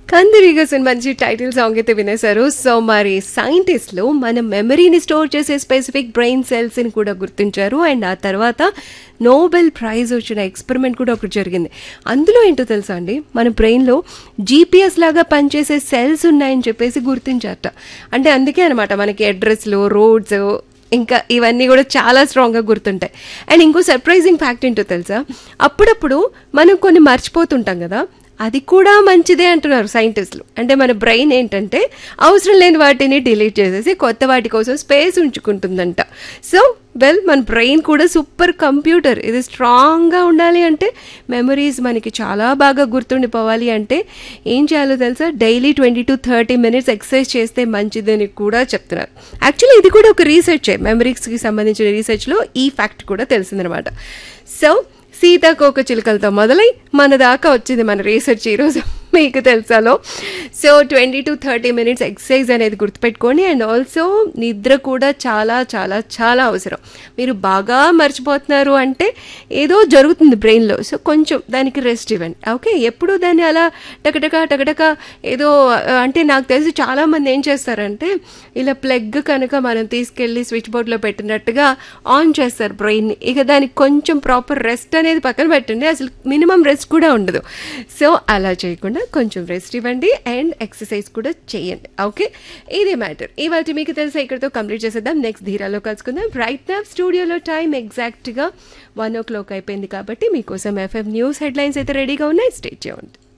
కందిరీగస్ మంచి title song అయితే వినేశారు so మరి సైంటిస్టులు మన మెమరీని స్టోర్ చేసే స్పెసిఫిక్ బ్రెయిన్ సెల్స్ని కూడా గుర్తించారు అండ్ ఆ తర్వాత నోబెల్ ప్రైజ్ వచ్చిన ఎక్స్పెరిమెంట్ కూడా ఒకటి జరిగింది అందులో ఏంటో తెలుసా అండి మన బ్రెయిన్లో జీపీఎస్ లాగా పనిచేసే సెల్స్ ఉన్నాయని చెప్పేసి గుర్తించారట అంటే అందుకే అనమాట మనకి అడ్రస్లు రోడ్స్ ఇంకా ఇవన్నీ కూడా చాలా స్ట్రాంగ్గా గుర్తుంటాయి అండ్ ఇంకో సర్ప్రైజింగ్ ఫ్యాక్ట్ ఏంటో తెలుసా అప్పుడప్పుడు మనం కొన్ని మర్చిపోతుంటాం కదా అది కూడా మంచిదే అంటున్నారు సైంటిస్టులు అంటే మన బ్రెయిన్ ఏంటంటే అవసరం లేని వాటిని డిలీట్ చేసేసి కొత్త వాటి కోసం స్పేస్ ఉంచుకుంటుందంట సో వెల్ మన బ్రెయిన్ కూడా సూపర్ కంప్యూటర్ ఇది స్ట్రాంగ్గా ఉండాలి అంటే మెమరీస్ మనకి చాలా బాగా గుర్తుండిపోవాలి అంటే ఏం చేయాలో తెలుసా daily twenty to thirty minutes exercise చేస్తే మంచిదని కూడా చెప్తున్నారు యాక్చువల్లీ ఇది కూడా ఒక రీసెర్చే మెమరీస్కి సంబంధించిన రీసెర్చ్లో ఈ ఫ్యాక్ట్ కూడా తెలిసిందనమాట సో సీతాకోక చిలుకలతో మొదలై మన దాకా వచ్చింది మన రీసెర్చ్ ఈరోజు మీకు తెలుసాలో so twenty to thirty minutes exercise అనేది గుర్తుపెట్టుకోండి అండ్ ఆల్సో నిద్ర కూడా చాలా చాలా చాలా అవసరం మీరు బాగా మర్చిపోతున్నారు అంటే ఏదో జరుగుతుంది బ్రెయిన్లో సో కొంచెం దానికి రెస్ట్ ఇవ్వండి ఓకే ఎప్పుడు దాన్ని అలా టకటక టకటక ఏదో ఆ, అంటే నాకు తెలిసి చాలామంది ఏం చేస్తారంటే ఇలా ప్లగ్ కనుక మనం తీసుకెళ్ళి స్విచ్ బోర్డ్లో పెట్టినట్టుగా ఆన్ చేస్తారు బ్రెయిన్ని ఇక దానికి కొంచెం ప్రాపర్ రెస్ట్ అనేది పక్కన పెట్టండి అసలు మినిమం రెస్ట్ కూడా ఉండదు సో అలా చేయకుండా కొంచెం రెస్ట్ ఇవ్వండి అండ్ ఎక్సర్సైజ్ కూడా చేయండి ఓకే ఇదే మ్యాటర్ ఇవాటి మీకు తెలిసి ఇక్కడితో కంప్లీట్ చేసేద్దాం నెక్స్ట్ ధీరాలో కలుసుకుందాం రైట్ నా స్టూడియోలో టైం ఎగ్జాక్ట్గా వన్ ఓ క్లాక్ అయిపోయింది కాబట్టి మీకోసం ఎఫ్ఎం న్యూస్ హెడ్లైన్స్ అయితే రెడీగా ఉన్నాయి స్టేట్ చేయండి